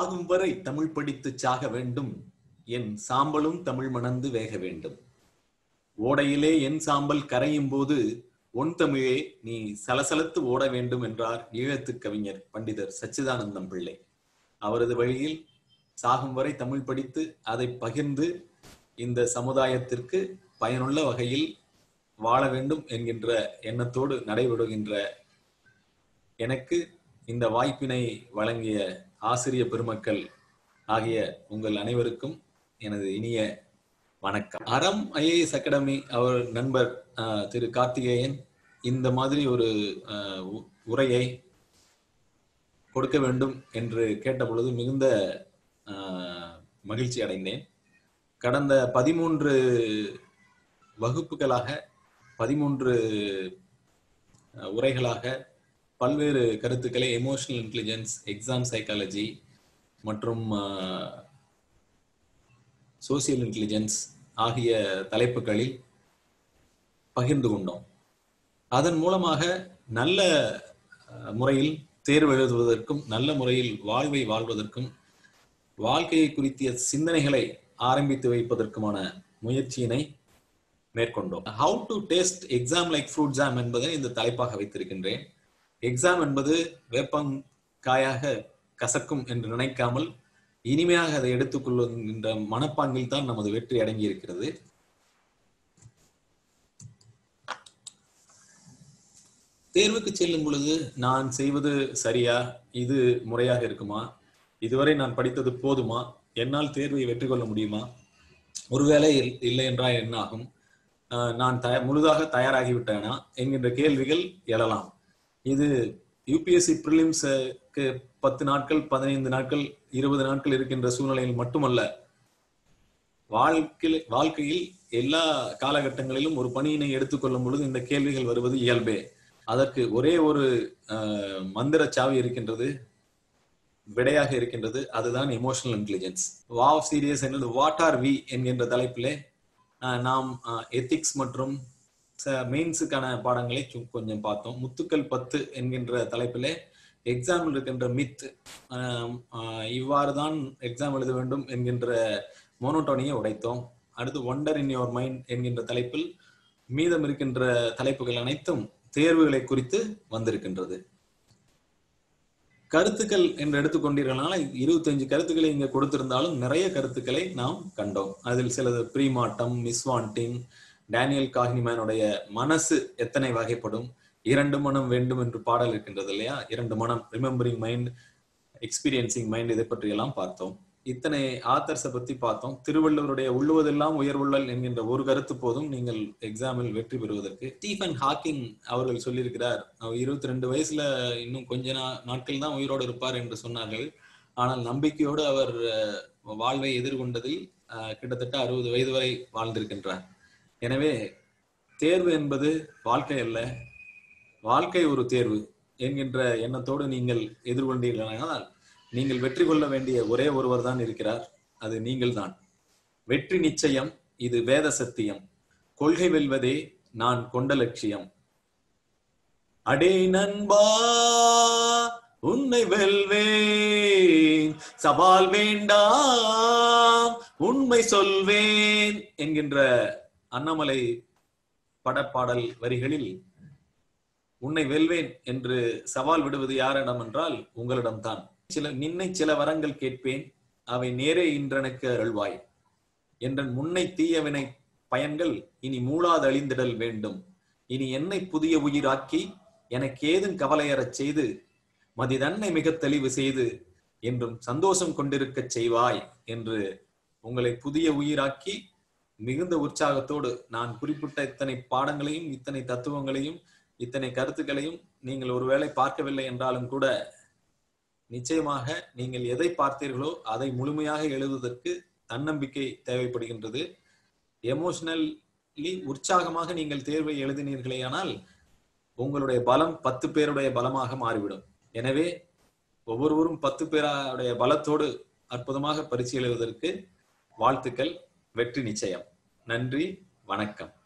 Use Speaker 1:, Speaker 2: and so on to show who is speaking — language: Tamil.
Speaker 1: சாகும் வரை தமிழ் படித்து சாக வேண்டும் என் சாம்பலும் தமிழ் மணந்து வேக வேண்டும் ஓடையிலே என் சாம்பல் கரையும் போது ஒன் தமிழே நீ சலசலத்து ஓட வேண்டும் என்றார் ஈழத்து கவிஞர் பண்டிதர் சச்சிதானந்தம் பிள்ளை அவரது வழியில் சாகும் வரை தமிழ் படித்து அதை பகிர்ந்து இந்த சமுதாயத்திற்கு பயனுள்ள வகையில் வாழ வேண்டும் என்கின்ற எண்ணத்தோடு நடைபெறுகின்ற எனக்கு இந்த வாய்ப்பினை வழங்கிய ஆசிரிய பெருமக்கள் ஆகிய உங்கள் அனைவருக்கும் எனது இனிய வணக்கம் அறம் ஐஏஎஸ் அகாடமி அவர் நண்பர் அஹ், திரு கார்த்திகேயன் இந்த மாதிரி ஒரு அஹ், உ- உரையை கொடுக்க வேண்டும் என்று கேட்ட பொழுது மிகுந்த அஹ், மகிழ்ச்சி அடைந்தேன் கடந்த பதிமூன்று வகுப்புகளாக பதிமூன்று அஹ், உரைகளாக பல்வேறு கருத்துக்களை எமோஷனல் இன்டெலிஜென்ஸ் எக்ஸாம் சைக்காலஜி மற்றும் சோசியல் இன்டெலிஜென்ஸ் ஆகிய தலைப்புகளில் பகிர்ந்து கொண்டோம் அதன் மூலமாக நல்ல அஹ், முறையில் தேர்வு எழுதுவதற்கும் நல்ல முறையில் வாழ்வை வாழ்வதற்கும் வாழ்க்கையை குறித்திய சிந்தனைகளை ஆரம்பித்து வைப்பதற்குமான முயற்சியினை மேற்கொண்டோம் how to taste exam like fruit jam என்பதை இந்த தலைப்பாக வைத்திருக்கின்றேன் எக்ஸாம் என்பது வேப்பங்காயாக கசக்கும் என்று நினைக்காமல் இனிமையாக அதை எடுத்துக்கொள்கின்ற மனப்பாங்கில் தான் நமது வெற்றி அடங்கி இருக்கிறது தேர்வுக்கு செல்லும் பொழுது நான் செய்வது சரியா இது முறையாக இருக்குமா இதுவரை நான் படித்தது போதுமா என்னால் தேர்வை வெற்றி கொள்ள முடியுமா ஒருவேளை இல்- இல்லை என்றால் என்ன ஆகும் ஆஹ் நான் தய முழுதாக தயாராகிவிட்டேனா என்கின்ற கேள்விகள் எழலாம் இது யூபிஎஸ்சி ப்ரிலிம்ஸுக்கு பத்து நாட்கள் பதினைந்து நாட்கள் இருபது நாட்கள் இருக்கின்ற சூழ்நிலையில் மட்டுமல்ல வாழ்க்கையில் வாழ்க்கையில் எல்லா காலகட்டங்களிலும் ஒரு பணியினை எடுத்துக்கொள்ளும் பொழுது இந்த கேள்விகள் வருவது இயல்பே அதற்கு ஒரே ஒரு ஆஹ், மந்திர சாவி இருக்கின்றது விடையாக இருக்கின்றது அதுதான் எமோஷனல் இன்டெலிஜென்ஸ் வாவ் சீரியஸ் என்பது வாட் ஆர் வி என்கின்ற தலைப்பிலே ஆஹ், நாம் எத்திக்ஸ் மற்றும் மெயின்ஸுக்கான பாடங்களை சு- கொஞ்சம் பார்த்தோம் முத்துக்கள் பத்து என்கின்ற தலைப்பிலே எக்ஸாம்பிள் இருக்கின்ற மித் இவ்வாறு தான் எக்ஸாம் எழுத வேண்டும் என்கின்ற மோனோட்டோனியை உடைத்தோம் அடுத்து ஒண்டர் இன் யுவர் மைண்ட் என்கின்ற தலைப்பில் மீதம் இருக்கின்ற தலைப்புகள் அனைத்தும் தேர்வுகளை குறித்து வந்திருக்கின்றது கருத்துக்கள் என்று எடுத்துக்கொண்டீர்களான இருபத்தஞ்சு கருத்துக்களை இங்க கொடுத்திருந்தாலும் நிறைய கருத்துக்களை நாம் கண்டோம் அதில் சிலது ப்ரீமாட்டம் மிஸ்வாண்டிங் டேனியல் காஹ்னிமேனுடைய மனசு எத்தனை வகைப்படும் இரண்டு மனம் வேண்டும் என்று பாடல் இருக்கின்றது இல்லையா இரண்டு மனம் ரிமெம்பரிங் மைண்ட் எக்ஸ்பீரியன்சிங் மைண்ட் இதை பற்றி எல்லாம் பார்த்தோம் இத்தனை ஆத்தர்ஸை பத்தி பார்த்தோம் திருவள்ளுவருடைய உள்ளுவதெல்லாம் உயர்வுள்ளல் என்கின்ற ஒரு கருத்து போதும் நீங்கள் எக்ஸாமில் வெற்றி பெறுவதற்கு ஸ்டீஃபன் ஹாக்கிங் அவர்கள் சொல்லியிருக்கிறார் அவர் இருபத்தி ரெண்டு வயசுல இன்னும் கொஞ்ச நா- நாட்கள் தான் உயிரோடு இருப்பார் என்று சொன்னார்கள் ஆனால் நம்பிக்கையோடு அவர் அஹ், வாழ்வை எதிர்கொண்டதில் அஹ், கிட்டத்தட்ட அறுபது வயது வரை வாழ்ந்திருக்கின்றார் எனவே தேர்வு என்பது வாழ்க்கை அல்ல வாழ்க்கை ஒரு தேர்வு என்கின்ற எண்ணத்தோடு நீங்கள் எதிர்கொண்டீர்களானால் நீங்கள் வெற்றி கொள்ள வேண்டிய ஒரே ஒருவர் தான் இருக்கிறார் அது நீங்கள் தான் வெற்றி நிச்சயம் இது வேத சத்தியம் கொள்கை வெல்வதே நான் கொண்ட லட்சியம் அடே நண்பா உன்னை வெல்வேன் சவால் வேண்டாம் உண்மை சொல்வேன் என்கின்ற அண்ணாமலை படப்பாடல் வரிகளில் உன்னை வெல்வேன் என்று சவால் விடுவது யாரிடம் என்றால் உங்களிடம்தான் சில நின்னை சில வரங்கள் கேட்பேன் அவை நேரே இன்றெனக்கு அருள்வாய் என்றன் முன்னை தீயவினை பயன்கள் இனி மூளாதழிந்திடல் வேண்டும் இனி என்னை புதிய உயிராக்கி எனக்கு ஏதும் கவலையறச் செய்து மதிதன்னை மிக தெளிவு செய்து என்றும் சந்தோஷம் கொண்டிருக்கச் செய்வாய் என்று உங்களை புதிய உயிராக்கி மிகுந்த உற்சாகத்தோடு நான் குறிப்பிட்ட இத்தனை பாடங்களையும் இத்தனை தத்துவங்களையும் இத்தனை கருத்துக்களையும் நீங்கள் ஒருவேளை பார்க்கவில்லை என்றாலும் கூட நிச்சயமாக நீங்கள் எதை பார்த்தீர்களோ அதை முழுமையாக எழுதுவதற்கு தன்னம்பிக்கை தேவைப்படுகின்றது எமோஷனலி உற்சாகமாக நீங்கள் தேர்வை எழுதினீர்களேயானால் உங்களுடைய பலம் பத்து பேருடைய பலமாக மாறிவிடும் எனவே ஒவ்வொருவரும் பத்து பேருடைய பலத்தோடு அற்புதமாக பரிசு எழுதுவதற்கு வாழ்த்துக்கள் வெற்றி நிச்சயம் நன்றி வணக்கம்